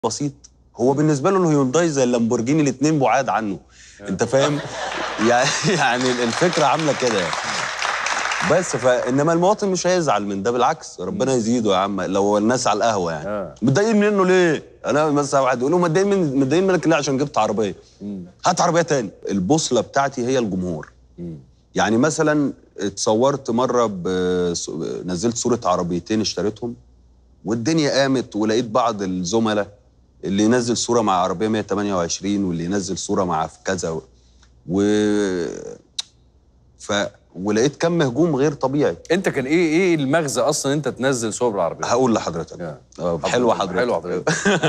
بسيط هو بالنسبه له الهيونداي زي اللامبورجيني الاثنين بعاد عنه انت فاهم يعني يعني الفكره عامله كده يعني. بس فانما المواطن مش هيزعل من ده بالعكس ربنا يزيده يا عم لو الناس على القهوه يعني آه. متضايقين منه ليه انا مثلا واحد يقول له متضايقين من متضايقين منك ليه عشان جبت عربيه هات عربيه تاني البوصله بتاعتي هي الجمهور يعني مثلا اتصورت مره ب... نزلت صوره عربيتين اشتريتهم والدنيا قامت ولقيت بعض الزملاء اللي ينزل صوره مع عربيه 128 واللي ينزل صوره مع في كذا و... و... ف ولقيت كم هجوم غير طبيعي انت كان ايه ايه المغزى اصلا انت تنزل صور بالعربيه هقول لحضرتك آه. آه، حلوه حضرتك حلوه حضرتك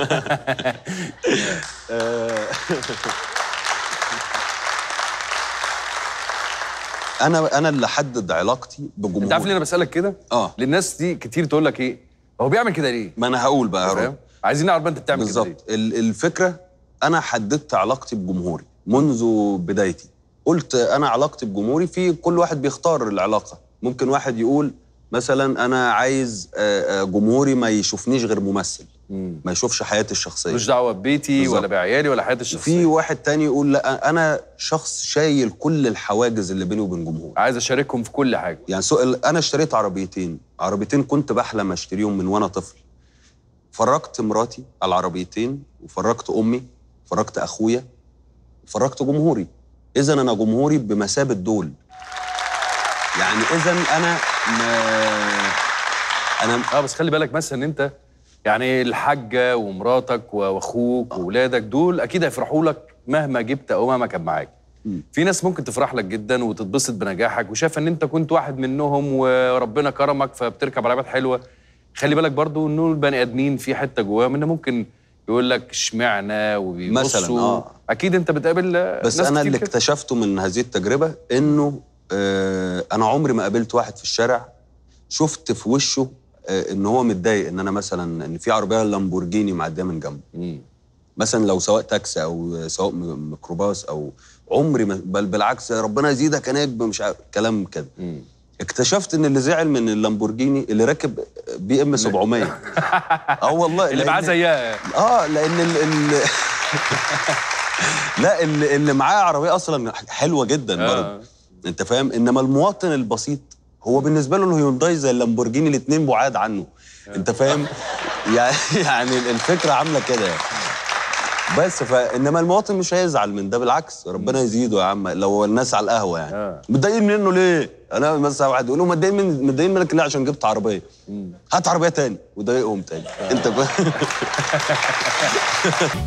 انا انا اللي حدد علاقتي بجمهوري انت عارف ليه انا بسالك كده اه للناس دي كتير تقول لك ايه هو بيعمل كده ليه ما انا هقول بقى هرد فاهم عايزين نعرف بقى انت بتعمل كده ليه بالظبط ال- الفكره انا حددت علاقتي بجمهوري منذ بدايتي قلت انا علاقتي بجمهوري في كل واحد بيختار العلاقه ممكن واحد يقول مثلا انا عايز آه، آه، جمهوري ما يشوفنيش غير ممثل مم. ما يشوفش حياتي الشخصيه ملوش دعوه ببيتي بالظبط. ولا بعيالي ولا حياتي في الشخصيه واحد تاني يقول لا انا شخص شايل كل الحواجز اللي بيني وبين جمهوري عايز اشاركهم في كل حاجه يعني سؤال انا اشتريت عربيتين عربيتين كنت بحلم اشتريهم من وانا طفل فرجت مراتي على العربيتين وفرجت امي فرجت اخويا فرجت جمهوري اذا انا جمهوري بمثابه دول يعني اذا انا ما انا اه بس خلي بالك مثلا ان انت يعني الحاجه ومراتك واخوك واولادك دول اكيد هيفرحوا لك مهما جبت او مهما كان معاك مم. في ناس ممكن تفرح لك جدا وتتبسط بنجاحك وشايفه ان انت كنت واحد منهم وربنا كرمك فبتركب عربيات حلوه خلي بالك برضو انه البني ادمين في حته جواهم ان ممكن يقول لك اشمعنى وبيبصوا مثلاً، آه. اكيد انت بتقابل بس ناس انا كتير اللي كده. اكتشفته من هذه التجربه انه آه انا عمري ما قابلت واحد في الشارع شفت في وشه آه ان هو متضايق ان انا مثلا ان في عربيه لامبورجيني معديه من جنبه مم. مثلا لو سواق تاكسي او سواق م- ميكروباص او عمري ما بل بالعكس ربنا يزيدك يا نجم مش عارف كلام كده مم. اكتشفت ان اللي زعل من اللامبورجيني اللي راكب بي ام 700 اه والله اللي لأن- معاه زيها اه لان ال ال لا اللي, اللي معاه عربيه اصلا حلوه جدا آه. برضه انت فاهم انما المواطن البسيط هو بالنسبه له الهيونداي زي اللامبورجيني الاثنين بعاد عنه انت فاهم يعني يعني الفكره عامله كده يعني. بس فانما المواطن مش هيزعل من ده بالعكس ربنا يزيده يا عم لو الناس على القهوه يعني آه. متضايقين منه ليه انا مثلا واحد يقول له متضايقين من متضايقين منك ليه عشان جبت عربيه هات عربيه تاني وضايقهم تاني انت